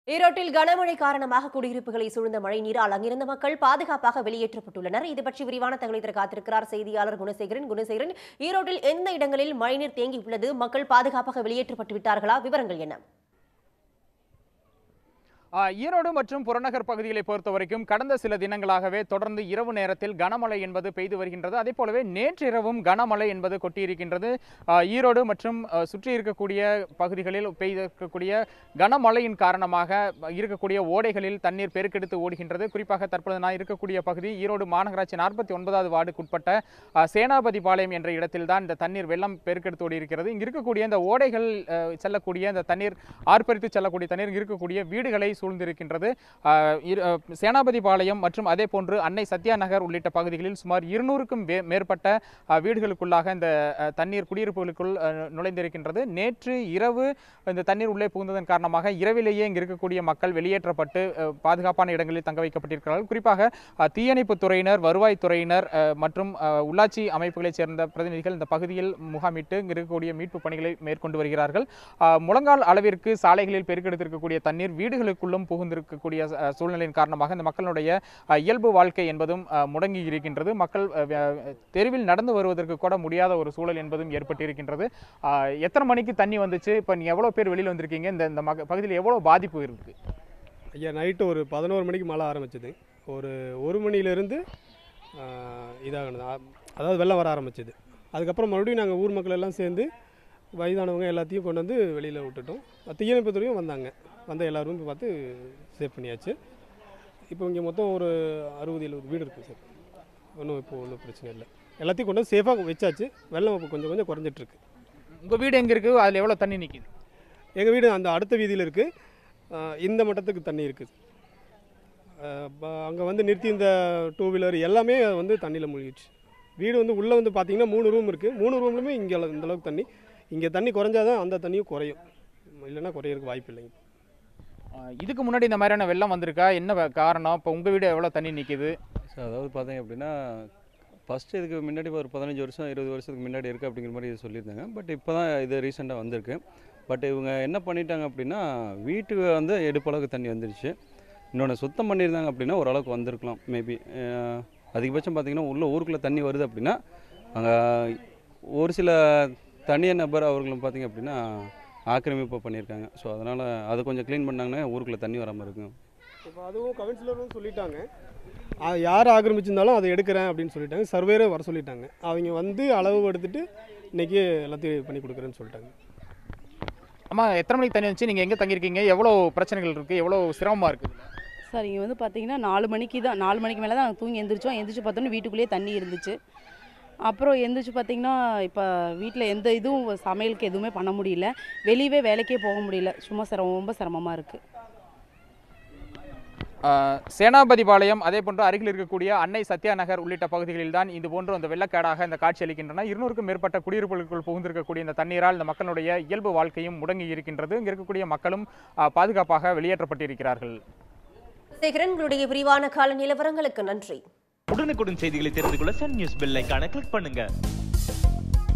ஈரோட்டில் கனமழை காரணமாக குடியிருப்புகளை சூழ்ந்த மழை நீரால் அங்கிருந்த மக்கள் பாதுகாப்பாக வெளியேற்றப்பட்டுள்ளனர் இது பற்றி விரிவான தகவலை தர காத்திருக்கிறார் செய்தியாளர் குணசேகரன் குணசேகரன் ஈரோட்டில் எந்த இடங்களில் மழைநீர் தேங்கி உள்ளது மக்கள் பாதுகாப்பாக வெளியேற்றப்பட்டு விட்டார்களா விவரங்கள் என்ன ஆ, ஈரோடு மற்றும் புறநகர் பகுதிகளை பொறுத்த வரைக்கும் கடந்த சில தினங்களாகவே தொடர்ந்து இரவு நேரத்தில் கனமழை என்பது பெய்து வருகின்றது அதே போலவே நேற்றிரவும் கனமழை என்பது கொட்டியிருக்கின்றது ஆ, ஈரோடு மற்றும் ஆ, சுற்றி இருக்கக்கூடிய பகுதிகளில் பெய்திருக்கக்கூடிய கனமழையின் காரணமாக இருக்கக்கூடிய ஓடைகளில் தண்ணீர் பெருக்கெடுத்து ஓடுகின்றது குறிப்பாக தற்பொழுது நான் இருக்கக்கூடிய பகுதி ஈரோடு மாநகராட்சி நாற்பத்தி ஒன்பதாவது வார்டுக்குட்பட்ட ஆ, சேனாபதிபாளையம் என்ற இடத்தில் தான் இந்த தண்ணீர் வெள்ளம் பெருக்கெடுத்து ஓடி இருக்கிறது இங்கு இருக்கக்கூடிய இந்த ஓடைகள் ஆ, செல்லக்கூடிய இந்த தண்ணீர் ஆர்ப்பரித்து செல்லக்கூடிய தண்ணீர் இங்கு இருக்கக்கூடிய வீடுகளை சூழ்ந்திருக்கின்றது ஆஹ் இரு- அஹ் சேனாபதிபாளையம் மற்றும் அதே போன்று அன்னை சத்யா நகர் உள்ளிட்ட பகுதிகளில் சுமார் இருநூறுக்கும் வே- மேற்பட்ட ஆஹ் வீடுகளுக்குள்ளாக இந்த ஆஹ் தண்ணீர் குடியிருப்புகளுக்குள் ஆஹ் நுழைந்திருக்கின்றது நேற்று இரவு இந்த தண்ணீர் உள்ளே புகுந்ததன் காரணமாக இரவிலேயே இங்கு இருக்கக்கூடிய மக்கள் வெளியேற்றப்பட்டு ஆஹ் பாதுகாப்பான இடங்களில் தங்க வைக்கப்பட்டிருக்கிறார்கள் குறிப்பாக ஆஹ் தீயணைப்புத் துறையினர் வருவாய்த்துறையினர் ஆஹ் மற்றும் ஆஹ் உள்ளாட்சி அமைப்புகளைச் சேர்ந்த பிரதிநிதிகள் இந்த பகுதியில் முகாமிட்டு இங்கு இருக்கக்கூடிய மீட்பு பணிகளை மேற்கொண்டு வருகிறார்கள் ஆஹ் முழங்கால் அளவிற்கு சாலைகளில் பெருக்கெடுத்திருக்கக்கூடிய தண்ணீர் வீடுகளுக்குள்ளும் புகுந்திருக்கக்கூடிய அஹ், சூழ்நிலையின் காரணமாக இந்த மக்களுடைய அஹ், இயல்பு வாழ்க்கை என்பதும் அஹ், முடங்கி இருக்கின்றது மக்கள் அஹ், வ- தெருவில் நடந்து வருவதற்கு கூட முடியாத ஒரு சூழல் என்பதும் ஏற்பட்டிருக்கின்றது ஆஹ், எத்தனை மணிக்கு தண்ணி வந்துச்சு இப்போ நீங்கள் எவ்வளோ பேர் வெளியில் வந்திருக்கீங்க இந்த இந்த மக பகுதியில் எவ்வளோ பாதிப்பு இருக்குது ஐயா நைட்டு ஒரு பதினோரு மணிக்கு மழை ஆரம்பிச்சது ஒரு ஒரு மணிலேருந்து இதாகணும் அதாவது வெள்ளம் வர ஆரம்பிச்சது அதுக்கப்புறம் மறுபடியும் நாங்கள் ஊர் மக்கள் எல்லாம் சேர்ந்து வயதானவங்க எல்லாத்தையும் கொண்டு வந்து வெளியில் விட்டுட்டோம் தீயணைப்புத்துறையும் வந்தாங்க வந்த எல்லாரும் இப்போ பார்த்து சேவ் பண்ணியாச்சு இப்போ இங்கே மொத்தம் ஒரு அறுபது எழுபது வீடு இருக்குது சார் ஒன்றும் இப்போ ஒன்றும் பிரச்சனை இல்லை எல்லாத்தையும் கொண்டு வந்து சேஃபாக வச்சாச்சு வெள்ளம் இப்போ கொஞ்சம் கொஞ்சம் குறைஞ்சிட்ருக்கு உங்கள் வீடு எங்கே இருக்குது அதில் எவ்வளோ தண்ணி நிற்கிது எங்கள் வீடு அந்த அடுத்த வீதியில் இருக்குது இந்த மட்டத்துக்கு தண்ணி இருக்குது அங்கே வந்து நிறுத்தி இந்த டூ வீலர் எல்லாமே வந்து தண்ணியில் மூழ்கிடுச்சு வீடு வந்து உள்ளே வந்து பார்த்தீங்கன்னா மூணு ரூம் இருக்குது மூணு ரூம்லையுமே இங்கே இந்த அளவுக்கு தண்ணி இங்கே தண்ணி குறைஞ்சாதான் அந்த தண்ணியும் குறையும் இல்லைன்னா குறையிறதுக்கு வாய்ப்பு இல்லைங்க ஆஹ், இதுக்கு முன்னாடி இந்த மாதிரியான வெள்ளம் வந்திருக்கா என்ன வ- காரணம் இப்போ உங்கள் வீடு எவ்வளோ தண்ணி நிற்கிது ஸோ அதாவது பார்த்தீங்க அப்படின்னா ஃபஸ்ட்டு இதுக்கு முன்னாடி ஒரு பதினஞ்சு வருஷம் இருபது வருஷத்துக்கு முன்னாடி இருக்குது அப்படிங்கிற மாதிரி இது சொல்லியிருந்தாங்க பட் இப்போ தான் இது ரீசெண்டாக வந்திருக்கு பட் இவங்க என்ன பண்ணிட்டாங்க அப்படின்னா வீட்டுக்கு வந்து எடுப்பளவுக்கு தண்ணி வந்துருச்சு இன்னொன்று சுத்தம் பண்ணியிருந்தாங்க அப்படின்னா ஓரளவுக்கு வந்திருக்கலாம் மேபி அதிகபட்சம் பார்த்தீங்கன்னா உள்ள ஊருக்குள்ளே தண்ணி வருது அப்படின்னா அங்கே ஒரு சில தனியார் நபர் அவர்களும் பார்த்தீங்க அப்படின்னா ஆக்கிரமிப்பு பண்ணியிருக்காங்க ஸோ அதனால் அதை கொஞ்சம் க்ளீன் பண்ணாங்கன்னா ஊருக்குள்ளே தண்ணி வராமல் இருக்கும் இப்போ அதுவும் கவுன்சிலரும் சொல்லிட்டாங்க ஆ, யார் ஆக்கிரமிச்சிருந்தாலும் அதை எடுக்கிறேன் அப்படின்னு சொல்லிட்டாங்க சர்வேரை வர சொல்லிட்டாங்க அவங்க வந்து அளவு எடுத்துட்டு இன்னைக்கு எல்லாத்தையும் பண்ணி கொடுக்குறேன்னு சொல்லிட்டாங்க அம்மா எத்தனை மணிக்கு தண்ணி வந்துச்சு நீங்கள் எங்கே தங்கியிருக்கீங்க எவ்வளோ பிரச்சனைகள் இருக்குது எவ்வளோ சிரமமாக இருக்குது சார் இங்கே வந்து பார்த்தீங்கன்னா நாலு மணிக்கு தான் நாலு மணிக்கு மேலே தான் நாங்கள் தூங்கி எந்திரிச்சோம் எந்திரிச்சு பார்த்தோன்னே வீட்டுக்குள்ளேயே தண்ணி இருந்துச்சு அப்புறம் எந்திரிச்சு பார்த்தீங்கன்னா இப்போ வீட்டில் எந்த இதுவும் சமையலுக்கு எதுவுமே பண்ண முடியல வெளியவே வேலைக்கே போக முடியல சும்மா சிரமம் ரொம்ப சிரமமாக இருக்குது ஆஹ் சேனாபதிபாளையம் அதே போன்று அருகில் இருக்கக்கூடிய அன்னை சத்யா நகர் உள்ளிட்ட பகுதிகளில் தான் இது போன்று அந்த வெள்ளக்காடாக இந்த காட்சி அளிக்கின்றன இருநூறுக்கும் மேற்பட்ட குடியிருப்புகளுக்குள் புகுந்திருக்கக்கூடிய இந்த தண்ணீரால் இந்த மக்களுடைய இயல்பு வாழ்க்கையும் முடங்கி இருக்கின்றது இங்க இருக்கக்கூடிய மக்களும் ஆஹ் பாதுகாப்பாக வெளியேற்றப்பட்டிருக்கிறார்கள் சேகரன் உங்களுடைய விரிவான கால நிலவரங்களுக்கு நன்றி உடனுக்குடன் செய்திகளை தெரிந்து கொள்ள சன் நியூஸ் பெல் ஐகானை கிளிக் பண்ணுங்க